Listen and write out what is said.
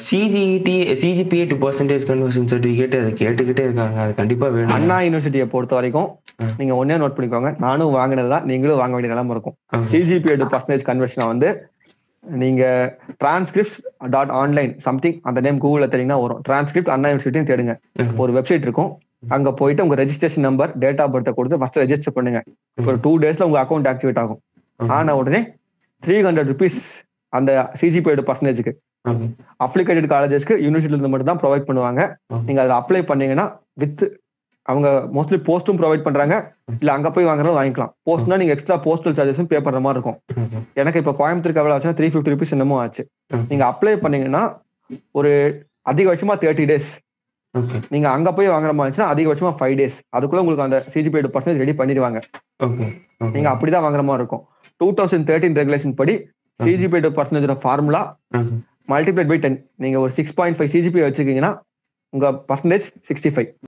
CGT CGPA to percentage conversion certificate அதை கேட்டுக்கிட்டே இருக்காங்க அது கண்டிப்பா வேணும் அண்ணா யூனிவர்சிட்டியை பொறுத்த வரைக்கும் ம். நீங்க ஒன்னே நோட் பண்ணிக்கோங்க நானும் வாங்கினதுதான் நீங்களும் வாங்க வேண்டிய நிலைமை இருக்கும் Okay. சிஜிபிஏ டு பர்சன்டேஜ் கன்வர்ஷனை வந்து நீங்க டிரான்ஸ்கிரிப்ட் டாட் ஆன்லைன் சம்திங் அந்த நேம் கூகுள்ல தெரியுங்கன்னா வரும் டிரான்ஸ்கிரிப்ட் அண்ணா யூனிவர்சிட்டின்னு தேடுங்க ம். ஒரு வெப்சைட் இருக்கும் அங்க போயிட்டு உங்க ரெஜிஸ்ட்ரேஷன் நம்பர் டேட் ஆஃப் பர்த்தை கொடுத்து ஃபர்ஸ்ட் ரெஜிஸ்டர் பண்ணுங்க ஒரு டூ டேஸ்ல உங்க அக்கௌண்ட் ஆக்டிவேட் ஆகும் Okay. ஆன உடனே த்ரீ ஹண்ட்ரட் ருபீஸ் அந்த சிஜிபிஏ பர்சன்டேஜ்க்கு Okay. அப்ளிகேட்டட் காலேஜஸ்க்கு யூனிவர்சிட்டில இருந்து மட்டும் தான் ப்ரொவைட் பண்ணுவாங்க Okay. நீங்க அதை அப்ளை பண்ணீங்கன்னா வித் அவங்க மோஸ்ட்லி போஸ்ட்டும் ப்ரொவைட் பண்றாங்க இல்ல அங்க போய் வாங்குறதும் வாங்கிக்கலாம் போஸ்ட்னா நீங்க எக்ஸ்ட்ரா போஸ்டல் சார்ஜஸும் பே பண்ற மாதிரி இருக்கும் Okay. எனக்கு இப்போ கோயம்புத்தூருக்கு எவ்வளவு ஆச்சுன்னா த்ரீ ஃபிஃப்டி ருபீஸ் என்னமோ ஆச்சு Okay. நீங்க அப்ளை பண்ணீங்கன்னா ஒரு அதிகபட்சமா தேர்ட்டி டேஸ் Okay. நீங்க அங்க போய் வாங்குற மாதிரி இருந்துச்சுன்னா அதிகபட்சமா ஃபைவ் டேஸ் அதுக்குள்ள உங்களுக்கு அந்த சிஜிபி பர்சன்டேஜ் ரெடி பண்ணிடுவாங்க Okay. Okay. நீங்க அப்படிதான் வாங்குற மாதிரி இருக்கும் டூ தௌசண்ட் தேர்ட்டின் ரெகுலேஷன் படி CGP percentage formula Okay. Multiplied by ten நீங்க ஒரு சிக்ஸ் பாயிண்ட் ஃபைவ் சிஜிபி வச்சிருக்கீங்கன்னா உங்க பர்சன்டேஜ் சிக்ஸ்டி ஃபைவ்